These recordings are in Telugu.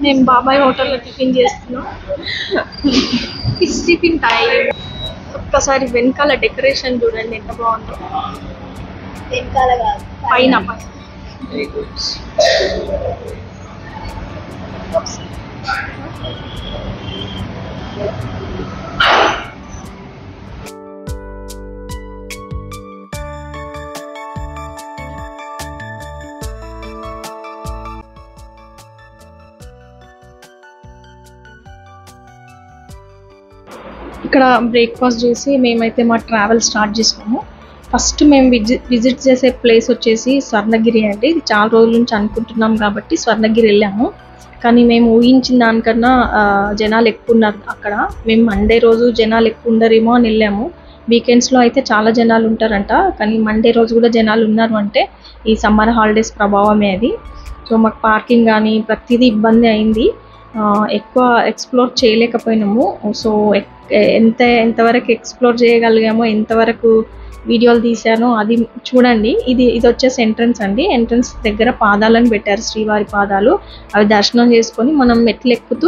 మేము బాబాయ్ హోటల్లో టిఫిన్ చేస్తున్నాం ఫిష్ టిఫిన్ టైం ఒక్కసారి వెనకాల డెకరేషన్ చూడండి ఎంత బాగుందో వెనకాల కాదు పైన పైన ఇక్కడ బ్రేక్ఫాస్ట్ చేసి మేమైతే మా ట్రావెల్ స్టార్ట్ చేసాము ఫస్ట్ మేము విజిట్ విజిట్ చేసే ప్లేస్ వచ్చేసి స్వర్ణగిరి అండి ఇది చాలా రోజుల నుంచి అనుకుంటున్నాం కాబట్టి స్వర్ణగిరి వెళ్ళాము కానీ మేము ఊహించిన దానికన్నా ఆ, జనాలు ఎక్కువ ఉన్నారు అక్కడ మేము మండే రోజు జనాలు ఎక్కువ ఉండరేమో అని వెళ్ళాము వీకెండ్స్లో అయితే చాలా జనాలు ఉంటారంట కానీ మండే రోజు కూడా జనాలు ఉన్నారు అంటే ఈ సమ్మర్ హాలిడేస్ ప్రభావమే అది సో మాకు పార్కింగ్ కానీ ప్రతిదీ ఇబ్బంది అయింది ఆ, ఎక్కువ ఎక్స్ప్లోర్ చేయలేకపోయినాము సో ఎక్- ఎంత ఎంతవరకు ఎక్స్ప్లోర్ చేయగలిగామో ఎంతవరకు వీడియోలు తీశానో అది చూడండి ఇది ఇది వచ్చేసి ఎంట్రన్స్ అండి ఎంట్రన్స్ దగ్గర పాదాలను పెట్టారు శ్రీవారి పాదాలు అవి దర్శనం చేసుకొని మనం మెట్లు ఎక్కుతూ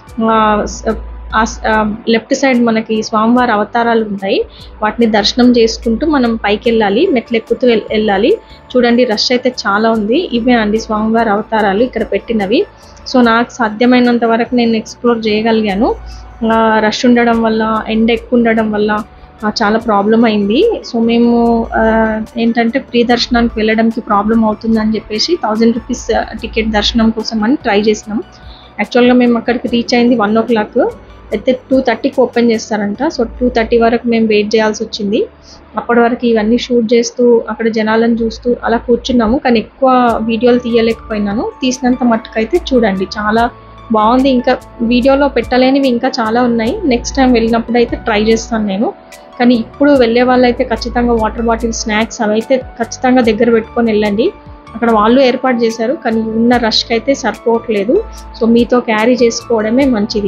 లెఫ్ట్ సైడ్ మనకి స్వామివారి అవతారాలు ఉంటాయి వాటిని దర్శనం చేసుకుంటూ మనం పైకి వెళ్ళాలి మెట్లు ఎక్కుతూ వెల్- వెళ్ళాలి చూడండి రష్ అయితే చాలా ఉంది ఇవే అండి స్వామివారి అవతారాలు ఇక్కడ పెట్టినవి సో నాకు సాధ్యమైనంత వరకు నేను ఎక్స్ప్లోర్ చేయగలిగాను రష్ ఉండడం వల్ల ఎండ ఎక్కువ ఉండడం వల్ల ఆ, చాలా ప్రాబ్లం అయింది సో మేము ఆ, ఏంటంటే ప్రీ దర్శనానికి వెళ్ళడానికి ప్రాబ్లం అవుతుందని చెప్పేసి థౌజండ్ రూపీస్ టికెట్ దర్శనం కోసం అని ట్రై చేసినాం యాక్చువల్గా మేము అక్కడికి రీచ్ అయింది వన్ ఓ క్లాక్ అయితే టూ థర్టీకి ఓపెన్ చేస్తారంట సో టూ థర్టీ వరకు మేము వెయిట్ చేయాల్సి వచ్చింది అప్పటి వరకు ఇవన్నీ షూట్ చేస్తూ అక్కడ జనాలను చూస్తూ అలా కూర్చున్నాము కానీ ఎక్కువ వీడియోలు తీయలేకపోయినాను తీసినంత మట్టుకైతే చూడండి చాలా బాగుంది ఇంకా వీడియోలో పెట్టలేనివి ఇంకా చాలా ఉన్నాయి నెక్స్ట్ టైం వెళ్ళినప్పుడు అయితే ట్రై చేస్తాను నేను కానీ ఇప్పుడు వెళ్ళే వాళ్ళైతే ఖచ్చితంగా వాటర్ బాటిల్ స్నాక్స్ అవి అయితే ఖచ్చితంగా దగ్గర పెట్టుకొని వెళ్ళండి అక్కడ వాళ్ళు ఏర్పాటు చేశారు కానీ ఉన్న రష్కి అయితే సరిపోవట్లేదు సో మీతో క్యారీ చేసుకోవడమే మంచిది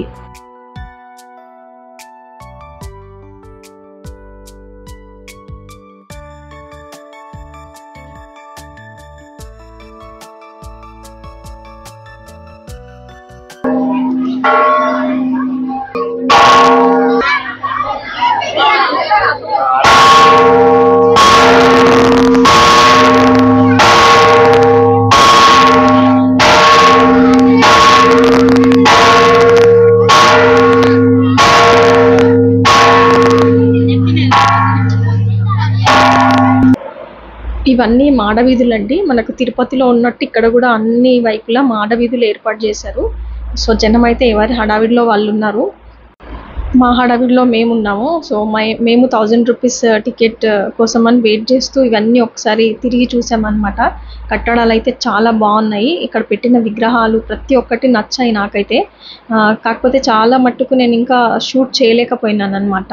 ఇవన్నీ మాడవీధులు అండి మనకు తిరుపతిలో ఉన్నట్టు ఇక్కడ కూడా అన్ని వైపులా మాడవీధులు ఏర్పాటు చేశారు సో జనం అయితే ఎవరి హడావిడిలో వాళ్ళు ఉన్నారు మా హడావిడిలో మేము ఉన్నాము సో మై మేము థౌజండ్ రూపీస్ టికెట్ కోసం అని వెయిట్ చేస్తూ ఇవన్నీ ఒకసారి తిరిగి చూసామన్నమాట కట్టడాలు అయితే చాలా బాగున్నాయి ఇక్కడ పెట్టిన విగ్రహాలు ప్రతి ఒక్కటి నచ్చాయి నాకైతే ఆ, కాకపోతే చాలా మట్టుకు నేను ఇంకా షూట్ చేయలేకపోయినాను అనమాట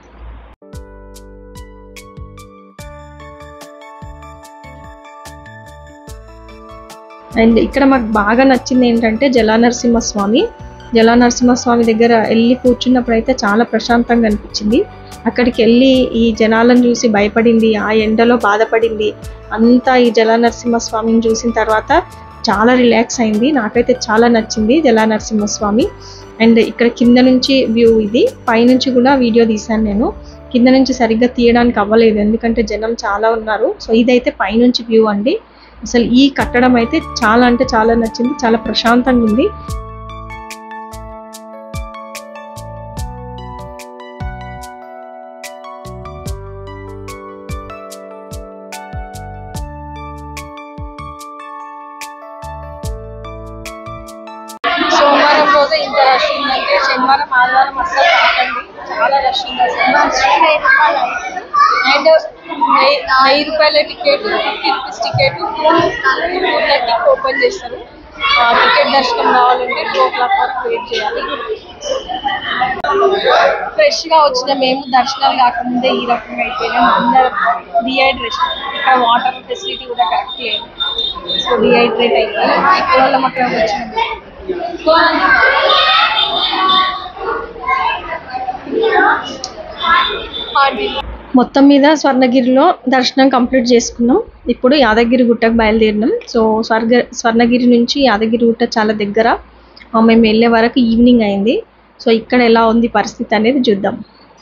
అండ్ ఇక్కడ మాకు బాగా నచ్చింది ఏంటంటే జలానరసింహస్వామి జలానరసింహస్వామి దగ్గర వెళ్ళి కూర్చున్నప్పుడు అయితే చాలా ప్రశాంతంగా అనిపించింది అక్కడికి వెళ్ళి ఈ జనాలను చూసి భయపడింది ఆ ఎండలో బాధపడింది అంతా ఈ జలానరసింహస్వామిని చూసిన తర్వాత చాలా రిలాక్స్ అయింది నాకైతే చాలా నచ్చింది జలానరసింహస్వామి అండ్ ఇక్కడ కింద నుంచి వ్యూ ఇది పైనుంచి కూడా వీడియో తీశాను నేను కింద నుంచి సరిగ్గా తీయడానికి అవ్వలేదు ఎందుకంటే జనం చాలా ఉన్నారు సో ఇదైతే పైనుంచి వ్యూ అండి అసలు ఈ కట్టడం అయితే చాలా అంటే చాలా నచ్చింది చాలా ప్రశాంతంగా ఉంది సోమవారం రోజు ఇంత రష్ ఉందంటే శనివారం ఆదివారం అస్సలు రాకండి చాలా రష్ ఉంది అసలు అండ్ వెయ్యి రూపాయల ticket fifty rupees ticket two two థర్టీకి ఓపెన్ చేస్తారు టికెట్ దర్శనం కావాలంటే టూ ఓ క్లాక్ వరకు వెయిట్ చేయాలి ఫ్రెష్గా వచ్చిన మేము దర్శనాలు కాకముందే ఈ రకంగా అయిపోయినాం అందరం డిహైడ్రేషన్ ఇక్కడ వాటర్ ఫెసిలిటీ కూడా కరెక్ట్ లేదు సో డిహైడ్రేట్ అయిపోయి ఇక్కడ వల్ల మాకు వచ్చినాం మొత్తం మీద స్వర్ణగిరిలో దర్శనం కంప్లీట్ చేసుకున్నాం ఇప్పుడు యాదగిరి గుట్టకు బయలుదేరినాం సో స్వర్గ స్వర్ణగిరి నుంచి యాదగిరి గుట్ట చాలా దగ్గర ఆ, మేము వెళ్ళే వరకు ఈవినింగ్ అయింది సో ఇక్కడ ఎలా ఉంది పరిస్థితి అనేది చూద్దాం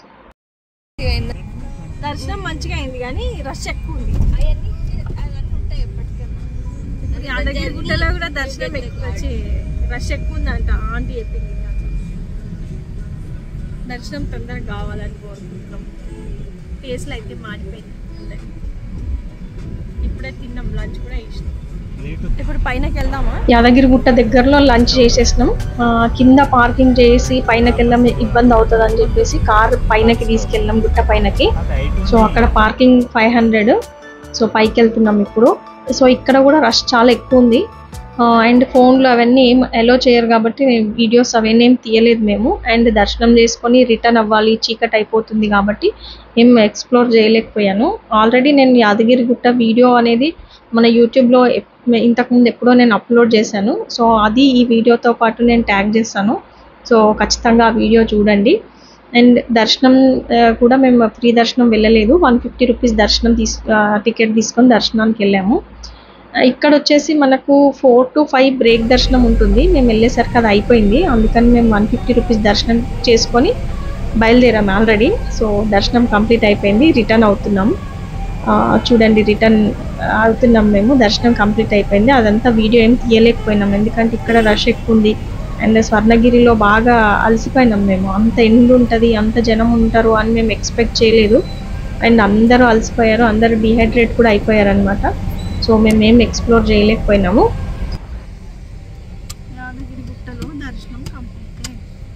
దర్శనం మంచిగా అయింది కానీ రష్ ఎక్కువ ఉంది యాదగిరి గుట్టలో కూడా దర్శనం ఎక్కువ రష్ ఎక్కువ ఉందంట ఆంటీ చెప్పింది దర్శనం తొందరగా కావాలని కోరుకుంటున్నాం టేస్ట్లు అయితే మాడిపోయింది ఇప్పుడే తిన్నాం లంచ్ కూడా ఇష్టం ఇప్పుడు పైనకి వెళ్దామా యాదగిరి గుట్ట దగ్గరలో లంచ్ చేసేసినాం ఆ, కింద పార్కింగ్ చేసి పైనకి వెళ్ళడం ఇబ్బంది అవుతుంది అని చెప్పేసి కార్ పైనకి తీసుకెళ్ళాం గుట్ట పైనకి సో అక్కడ పార్కింగ్ ఫైవ్ హండ్రెడ్ సో పైకి వెళ్తున్నాం ఇప్పుడు సో ఇక్కడ కూడా రష్ చాలా ఎక్కువ ఉంది అండ్ ఫోన్లో అవన్నీ ఏం అలో చేయరు కాబట్టి వీడియోస్ అవన్నీ ఏం తీయలేదు మేము అండ్ దర్శనం చేసుకొని రిటర్న్ అవ్వాలి చీకటి అయిపోతుంది కాబట్టి ఏం ఎక్స్ప్లోర్ చేయలేకపోయాను ఆల్రెడీ నేను యాదగిరి గుట్ట వీడియో అనేది మన యూట్యూబ్లో ఇంతకుముందు ఎప్పుడో నేను అప్లోడ్ చేశాను సో అది ఈ వీడియోతో పాటు నేను ట్యాగ్ చేస్తాను సో ఖచ్చితంగా ఆ వీడియో చూడండి అండ్ దర్శనం ఆ, కూడా మేము ఫ్రీ దర్శనం వెళ్ళలేదు వన్ ఫిఫ్టీ రూపీస్ దర్శనం తీసు టికెట్ తీసుకొని దర్శనానికి వెళ్ళాము ఆ, ఇక్కడ వచ్చేసి మనకు ఫోర్ టు ఫైవ్ బ్రేక్ దర్శనం ఉంటుంది మేము వెళ్ళేసరికి అది అయిపోయింది అందుకని మేము వన్ ఫిఫ్టీ రూపీస్ దర్శనం చేసుకొని బయలుదేరాము ఆల్రెడీ సో దర్శనం కంప్లీట్ అయిపోయింది రిటర్న్ అవుతున్నాం ఆ, చూడండి రిటర్న్ అవుతున్నాం మేము దర్శనం కంప్లీట్ అయిపోయింది అదంతా వీడియో ఏం తీయలేకపోయినాం ఎందుకంటే ఇక్కడ రష్ ఎక్కువ ఉంది అండ్ స్వర్ణగిరిలో బాగా అలసిపోయినాం మేము అంత ఎండ్ ఉంటుంది అంత జనం ఉంటారు అని మేము ఎక్స్పెక్ట్ చేయలేదు అండ్ అందరూ అలసిపోయారు అందరూ డిహైడ్రేట్ కూడా అయిపోయారు అనమాట సో మేము ఏం ఎక్స్ప్లోర్ చేయలేకపోయినాము యాదగిరి గుట్టలో దర్శనం కంప్లీట్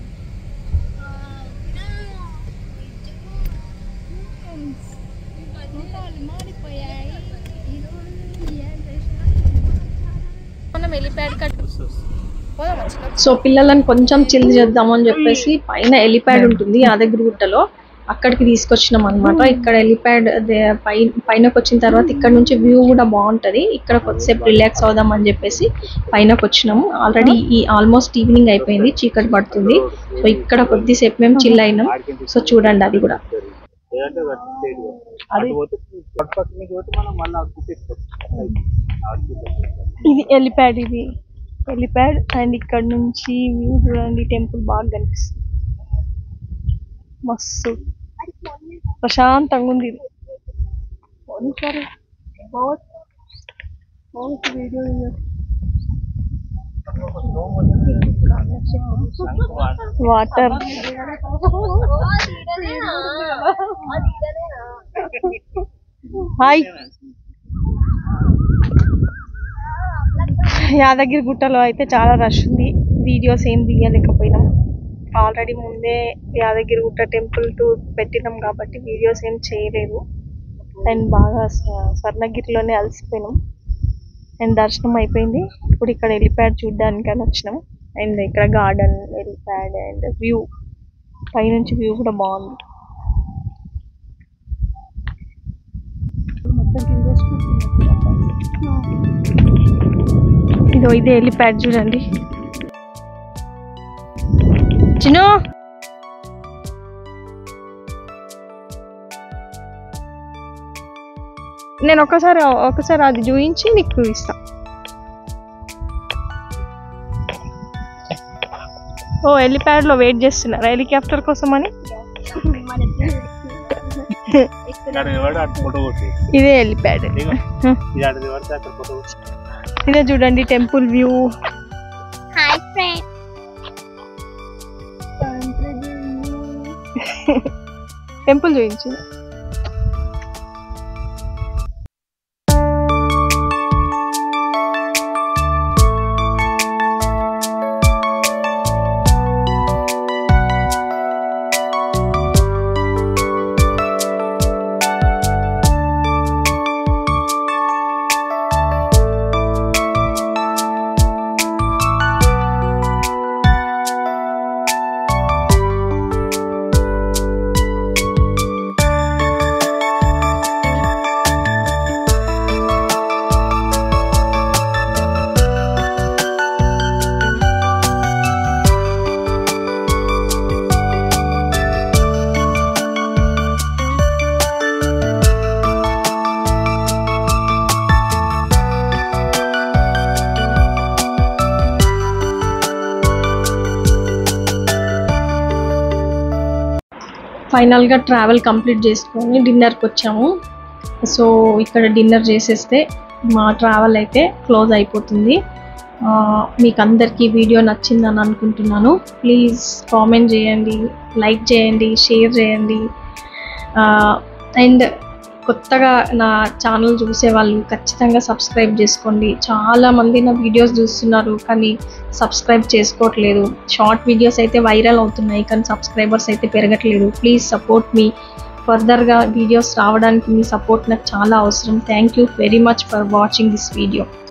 మనం ఎలిప్యాడ్ కట్ సో పిల్లలను కొంచెం చిల్ చేద్దామని చెప్పేసి పైన ఎలిప్యాడ్ ఉంటుంది యాదగిరి గుట్టలో అక్కడికి తీసుకొచ్చినాం అనమాట ఇక్కడ ఎలిప్యాడ్ పైనకి వచ్చిన తర్వాత ఇక్కడ నుంచి వ్యూ కూడా బాగుంటది ఇక్కడ కొద్దిసేపు రిలాక్స్ అవుదాం అని చెప్పేసి పైనకి వచ్చినాము ఆల్రెడీ ఈ ఆల్మోస్ట్ ఈవినింగ్ అయిపోయింది చీకటి పడుతుంది సో ఇక్కడ కొద్దిసేపు మేము చిల్ అయినాం సో చూడండి అది కూడా లేదంటే straight గా. అటు పోతే పక్క పక్కకి పోతే మనం మళ్ళీ అటు తీసుకోవచ్చు ఇది ఎలిప్యాడ్ ఇది ఎలిప్యాడ్ అండ్ ఇక్కడ నుంచి వ్యూ చూడండి టెంపుల్ బాగా కనిపిస్తుంది మస్తు ప్రశాంతంగా ఉంది ఇది ఒకసారి बहुत बहुत वीडियो వాటర్ హాయ్ యాదగిరి గుట్టలో అయితే చాలా రష్ ఉంది వీడియోస్ ఏం తీయలేకపోయినాం ఆల్రెడీ ముందే యాదగిరి గుట్ట టెంపుల్ టూర్ పెట్టినాం కాబట్టి వీడియోస్ ఏం చేయలేదు అండ్ బాగా స్వ- స్వర్ణగిరిలోనే అలసిపోయినాం అండ్ దర్శనం అయిపోయింది ఇప్పుడు ఇక్కడ ఎలిప్యాడ్ చూడడానికి అని వచ్చినాం అండ్ ఇక్కడ గార్డెన్ ఎలిప్యాడ్ అండ్ వ్యూ పైనుంచి వ్యూ కూడా బాగుంది మొత్తం కింద ఇదో ఇదే ఎలిప్యాడ్ చూడండి చిను నేను ఒకసారి ఒకసారి అది చూపించి నీకు ఇస్తా ఓ హెలిప్యాడ్ లో వెయిట్ చేస్తున్నారా హెలికాప్టర్ కోసం అని ఇక్కడ నిలబడి అటు ఫోటో కొట్టి ఇదే హెలిప్యాడ్ ఇదిగో. ఇది అటు నిలబడితే అక్కడ ఫోటో కొట్టి ఇదే చూడండి temple view hi friend temple చూపించు ఫైనల్గా ట్రావెల్ కంప్లీట్ చేసుకొని డిన్నర్కి వచ్చాము సో ఇక్కడ డిన్నర్ చేసేస్తే మా ట్రావెల్ అయితే క్లోజ్ అయిపోతుంది ఆ, మీకు అందరికీ వీడియో నచ్చిందని అనుకుంటున్నాను ప్లీజ్ కామెంట్ చేయండి లైక్ చేయండి షేర్ చేయండి అండ్ కొత్తగా నా ఛానల్ చూసే వాళ్ళు ఖచ్చితంగా సబ్స్క్రైబ్ చేసుకోండి చాలామంది నా వీడియోస్ చూస్తున్నారు కానీ సబ్స్క్రైబ్ చేసుకోవట్లేదు షార్ట్ వీడియోస్ అయితే వైరల్ అవుతున్నాయి కానీ సబ్స్క్రైబర్స్ అయితే పెరగట్లేదు ప్లీజ్ సపోర్ట్ మీ ఫర్దర్గా వీడియోస్ రావడానికి మీ సపోర్ట్ నాకు చాలా అవసరం thank you very much for watching this video